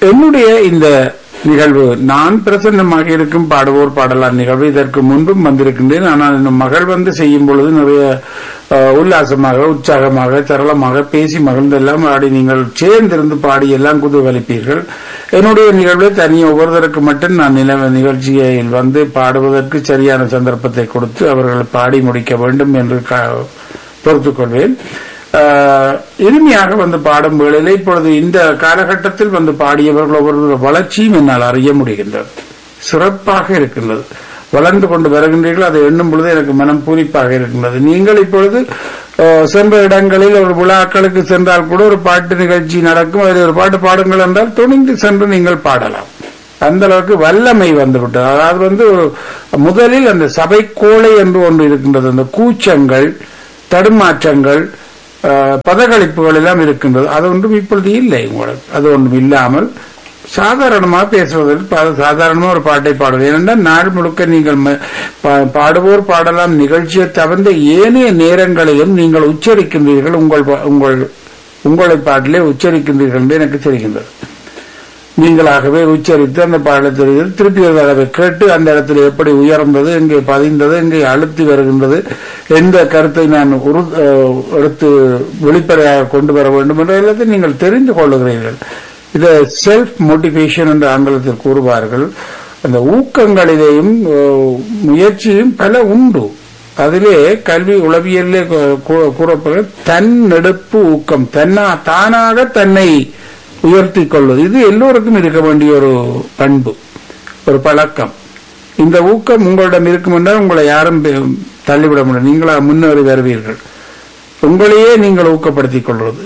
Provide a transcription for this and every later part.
என்னுடைய இந்த நிகழ்வு நான் பிரசன்னமாக இருக்கும் பாடுவோர் பாடலார் நிகழ்வு இதற்கு முன்பும் வந்திருக்கின்றேன் ஆனால் இந்த மகள் வந்து செய்யும் பொழுது நிறைய அஹ், உல்லாசமாக உற்சாகமாக சரளமாக பேசி மகிழ்ந்தெல்லாம் ஆடி நீங்கள் சேர்ந்திருந்து பாடி எல்லாம் குதூகலிப்பீர்கள் என்னுடைய நிகழ்வை தனி ஒவ்வொருவருக்கு மட்டும் நான் நில நிகழ்ச்சியில் வந்து பாடுவதற்கு சரியான சந்தர்ப்பத்தை கொடுத்து அவர்கள் பாடி முடிக்க வேண்டும் என்று க- பொறுத்துக் கொள்வேன் ஆஹ், இனிமையாக வந்து பாடும் வேளையிலே இப்பொழுது இந்த காலகட்டத்தில் வந்து பாடியவர்கள் ஒவ்வொரு வளர்ச்சியும் என்னால் அறிய முடிகின்றது சிறப்பாக இருக்கின்றது வளர்ந்து கொண்டு வருகின்றீர்கள் அதை எண்ணும் பொழுது எனக்கு மனம் பூரிப்பாக இருக்கின்றது நீங்கள் இப்பொழுது ஆஹ், சென்ற இடங்களில் ஒரு விழாக்களுக்கு சென்றால் கூட ஒரு பாட்டு நிகழ்ச்சி நடக்கும் அதில் ஒரு பாட்டு பாடுங்கள் என்றால் துணிந்து சென்று நீங்கள் பாடலாம் அந்த அளவுக்கு வல்லமை வந்துவிட்டது அதாவது வந்து ஒரு- முதலில் அந்த சபை கோளை என்று ஒன்று இருக்கின்றது அந்த கூச்சங்கள் தடுமாற்றங்கள் அஹ், பதகளிப்புகள் எல்லாம் இருக்கின்றது அது ஒன்றும் இப்பொழுது இல்லை உங்களுக்கு அது ஒன்றும் இல்லாமல் சாதாரணமாக பேசுவதில் பா- சாதாரணமா ஒரு பாட்டை பாடுவது ஏனென்றால் நாள் முழுக்க நீங்கள் ம- பா- பாடுவோர் பாடலாம் நிகழ்ச்சியை தவிர்த்த ஏனைய நேரங்களிலும் நீங்கள் உச்சரிக்கின்றீர்கள் உங்கள் பா- உங்கள் உங்களை பாட்டிலே உச்சரிக்கின்றீர்கள் என்று எனக்கு தெரிகின்றது நீங்களாகவே உச்சரித்து அந்த பாடத்தில் திருப்பி ஒரு தடவை கேட்டு அந்த இடத்துல எப்படி உயர்ந்தது எங்கே பதிந்தது எங்கே அழுத்தி வருகின்றது எந்த கருத்தை நான் உரு அஹ், எடுத்து வெளிப்படையாக கொண்டு வர வேண்டும் என்ற எல்லாத்தையும் நீங்கள் தெரிந்து கொள்ளுகிறீர்கள் இதை செல்ஃப் மோட்டிவேஷன் என்று ஆங்கிலத்தில் கூறுவார்கள் அந்த ஊக்கங்களிலேயும் அஹ், முயற்சியும் பல உண்டு அதிலே கல்வி உளவியலே கூறப்படுகிற தன்னெடுப்பு ஊக்கம் தன்னா தானாக தன்னை உயர்த்தி கொள்வது இது எல்லோருக்கும் இருக்க வேண்டிய ஒரு பண்பு ஒரு பழக்கம் இந்த ஊக்கம் உங்களிடம் இருக்கும் என்றால் உங்களை யாரும் பெ- தள்ளிவிட முடியும் நீங்களா முன்னேறி வருவீர்கள் உங்களையே நீங்கள் ஊக்கப்படுத்திக் கொள்வது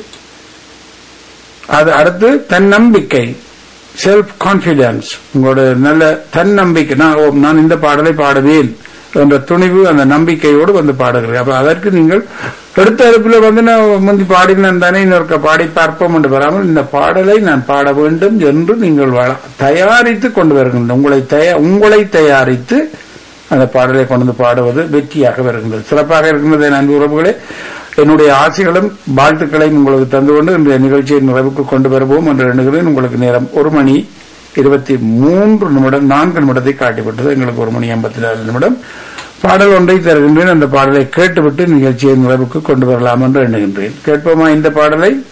அது அடுத்து தன்னம்பிக்கை செல்ஃப் கான்பிடன்ஸ் உங்களோட நல்ல தன்னம்பிக்கை நான் ஓ, நான் இந்த பாடலை பாடுவேன் என்ற துணிவு அந்த நம்பிக்கையோடு வந்து பாடுகிறேன் அப்ப அதற்கு நீங்கள் எடுத்த அடுப்புல வந்து நான் முந்தி பாடினேன் தானே இன்னொருக்க பாடி பார்ப்போம் என்று வராமல் இந்த பாடலை நான் பாட வேண்டும் என்று நீங்கள் வள- தயாரித்து கொண்டு வருகின்ற உங்களை தயா உங்களை தயாரித்து அந்த பாடலை கொண்டு வந்து பாடுவது வெற்றியாக வருகின்றது சிறப்பாக இருக்கின்றது நன்றி உறவுகளே என்னுடைய ஆசைகளும் வாழ்த்துக்களையும் உங்களுக்கு தந்து கொண்டு இன்றைய நிகழ்ச்சியை நிறைவுக்கு கொண்டு வருவோம் என்று எண்ணுகிறேன் உங்களுக்கு நேரம் ஒரு மணி இருபத்தி மூன்று நிமிடம் நான்கு நிமிடத்தை காட்டிவிட்டது எங்களுக்கு ஒரு மணி ஐம்பத்தி நாலு நிமிடம் பாடல் ஒன்றை தருகின்றேன் அந்த பாடலை கேட்டுவிட்டு நிகழ்ச்சியை நிறைவுக்கு கொண்டு வரலாம் என்று எண்ணுகின்றேன் கேட்போமா இந்த பாடலை